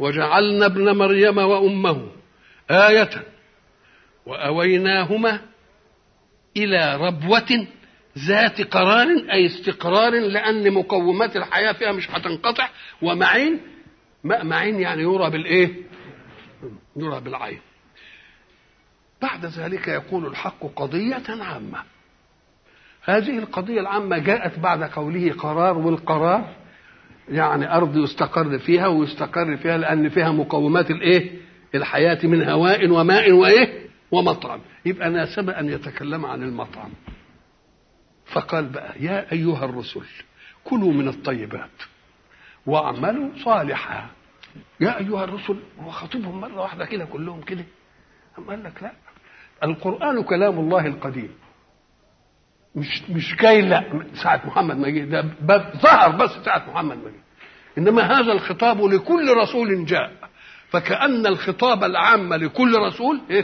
وجعلنا ابن مريم وامه ايه واويناهما الى ربوه ذات قرار اي استقرار لان مقومات الحياه فيها مش هتنقطع ومعين معين يعني يرى بالايه يرى بالعين بعد ذلك يقول الحق قضيه عامه هذه القضيه العامه جاءت بعد قوله قرار والقرار يعني ارض يستقر فيها ويستقر فيها لان فيها مقومات الايه الحياه من هواء وماء وايه ومطعم يبقى ناسب ان يتكلم عن المطعم فقال بقى يا ايها الرسل كلوا من الطيبات واعملوا صالحا يا ايها الرسل هو خاطبهم مره واحده كده كلهم كده أم قال لك لا القران كلام الله القديم مش مش جاي لا ساعة محمد ما جه ده ظهر بس ساعة محمد ما جه إنما هذا الخطاب لكل رسول جاء فكأن الخطاب العام لكل رسول إيه؟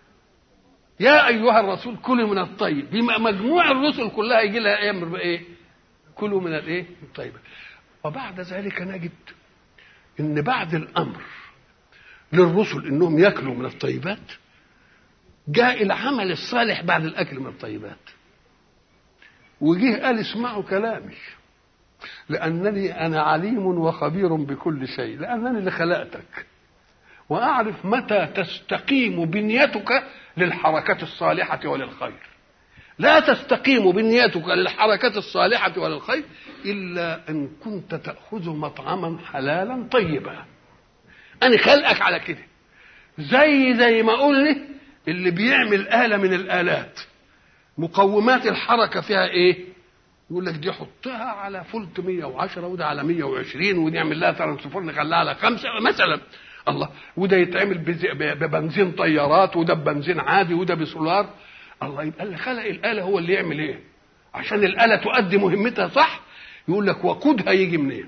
يا أيها الرسول كلوا من الطيب بما مجموع الرسل كلها يجي لها أمر بإيه؟ كلوا من الإيه؟ الطيب وبعد ذلك نجد إن بعد الأمر للرسل إنهم يأكلوا من الطيبات جاء العمل الصالح بعد الأكل من الطيبات وجه قال اسمعوا كلامي لأنني أنا عليم وخبير بكل شيء لأنني اللي خلقتك وأعرف متى تستقيم بنيتك للحركة الصالحة وللخير لا تستقيم بنيتك للحركة الصالحة وللخير إلا إن كنت تأخذ مطعما حلالا طيبا أنا خلقك على كده زي زي ما قلنا اللي بيعمل آلة من الآلات مقومات الحركه فيها ايه يقول لك دي حطها على فولت 110 وده على 120 ونعمل لها ترانسفور نخليها على خمسه مثلا الله وده يتعمل ببنزين طيارات وده ببنزين عادي وده بسولار الله يبقى اللي خلق الاله هو اللي يعمل ايه عشان الاله تؤدي مهمتها صح يقول لك وقودها يجي منين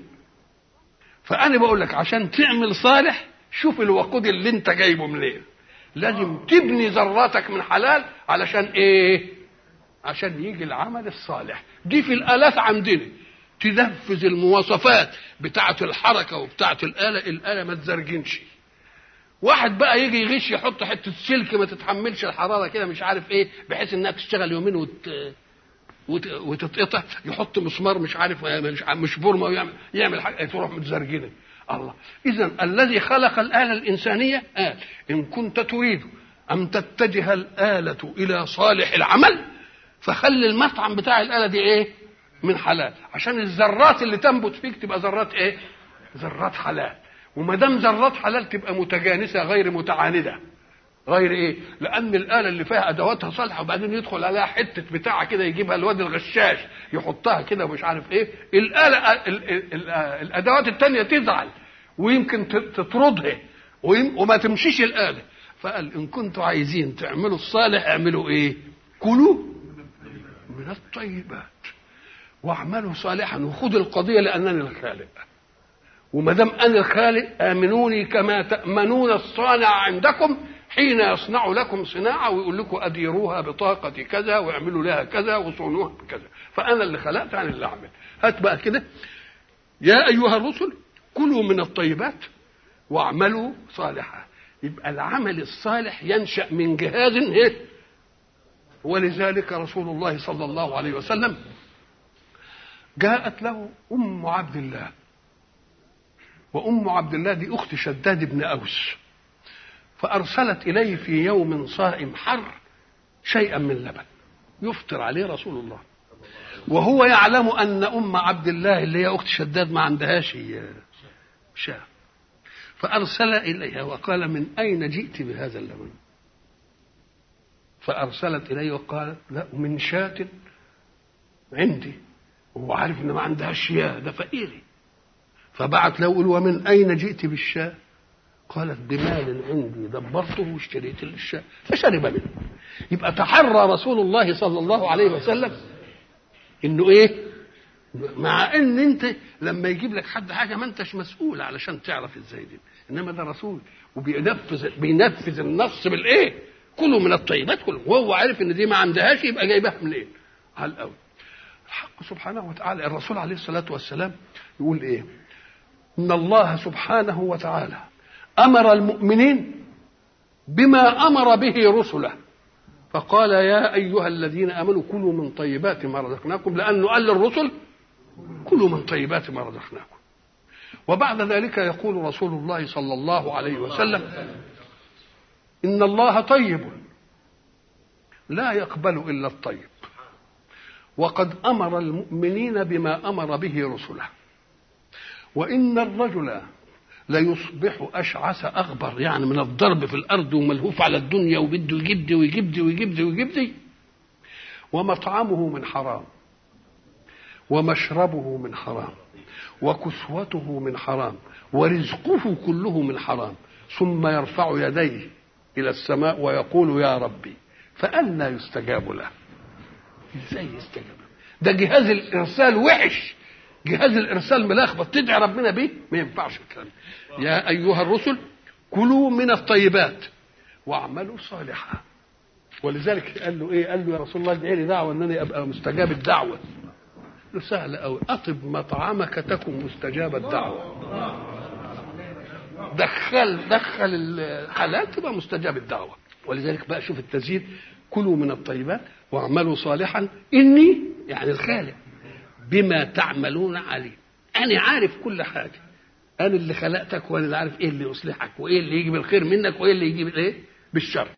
فانا بقول لك عشان تعمل صالح شوف الوقود اللي انت جايبه منين لازم تبني ذراتك من حلال علشان ايه عشان يجي العمل الصالح دي في الآلات عندنا تنفذ المواصفات بتاعة الحركة وبتاعة الآلة الآلة ما تزرجنش واحد بقى يجي يغش يحط حتة سلك ما تتحملش الحرارة كده مش عارف ايه بحيث انها تشتغل يومين وت... وت... وتتقطع يحط مسمار مش عارف مش, مش بورمه ويعمل يعمل حاجة تروح متزرجنة الله إذا الذي خلق الآلة الإنسانية قال إن كنت تريد أن تتجه الآلة إلى صالح العمل فخلي المطعم بتاع الآلة دي إيه؟ من حلال عشان الذرات اللي تنبت فيك تبقى ذرات إيه؟ ذرات حلال وما دام ذرات حلال تبقى متجانسة غير متعاندة غير ايه؟ لأن الآلة اللي فيها أدواتها صالحة وبعدين يدخل عليها حتة بتاعة كده يجيبها الواد الغشاش يحطها كده ومش عارف ايه، الآلة ال ال ال الأدوات التانية تزعل ويمكن تطردها وما تمشيش الآلة فقال إن كنتوا عايزين تعملوا الصالح اعملوا ايه؟ كلوا من الطيبات واعملوا صالحا وخذوا القضيه لانني الخالق وما دام انا الخالق امنوني كما تامنون الصانع عندكم حين يصنع لكم صناعه ويقول لكم اديروها بطاقه كذا واعملوا لها كذا وصونوها بكذا فانا اللي خلقت انا اللي اعمل هات بقى كده يا ايها الرسل كلوا من الطيبات واعملوا صالحا يبقى العمل الصالح ينشا من جهاز ايه ولذلك رسول الله صلى الله عليه وسلم جاءت له ام عبد الله وام عبد الله دي اخت شداد بن اوس فارسلت اليه في يوم صائم حر شيئا من لبن يفطر عليه رسول الله وهو يعلم ان ام عبد الله اللي هي اخت شداد ما عندهاش شاة فارسل اليها وقال من اين جئت بهذا اللبن فارسلت اليه وقالت لا من شاة عندي وهو عارف ان ما عندهاش شياه ده فقيري فبعت له يقول ومن اين جئت بالشاة قالت بمال عندي دبرته واشتريت الشاة فشرب منه يبقى تحرى رسول الله صلى الله عليه وسلم انه ايه مع ان انت لما يجيب لك حد حاجه ما انتش مسؤول علشان تعرف ازاي دي انما ده رسول وبينفذ بينفذ النص بالايه كلوا من الطيبات كلوا وهو عارف ان دي ما عندهاش يبقى جايبها منين إيه؟ على الاول الحق سبحانه وتعالى الرسول عليه الصلاه والسلام يقول ايه ان الله سبحانه وتعالى امر المؤمنين بما امر به رسله فقال يا ايها الذين امنوا كلوا من طيبات ما رزقناكم لانه قال للرسل كلوا من طيبات ما رزقناكم وبعد ذلك يقول رسول الله صلى الله عليه وسلم ان الله طيب لا يقبل الا الطيب وقد امر المؤمنين بما امر به رسله وان الرجل ليصبح اشعث اغبر يعني من الضرب في الارض وملهوف على الدنيا وبده يجيب دي ويجيب دي ويجيب دي ويجيب دي ومطعمه من حرام ومشربه من حرام وكسوته من حرام ورزقه كله من حرام ثم يرفع يديه الى السماء ويقول يا ربي فأنى يستجاب له ازاي يستجاب له ده جهاز الارسال وحش جهاز الارسال ملخبط تدعي ربنا بيه ما ينفعش الكلام يا ايها الرسل كلوا من الطيبات واعملوا صالحا ولذلك قال له ايه قال له يا رسول الله ادعي لي دعوه انني ابقى مستجاب الدعوه له سهل قوي اطب مطعمك تكن مستجاب الدعوه دخل دخل الحلال تبقى مستجاب الدعوه ولذلك بقى شوف التزيين كلوا من الطيبات واعملوا صالحا اني يعني الخالق بما تعملون عليم انا عارف كل حاجه انا اللي خلقتك وانا اللي عارف ايه اللي يصلحك وايه اللي يجيب الخير منك وايه اللي يجيب الايه بالشر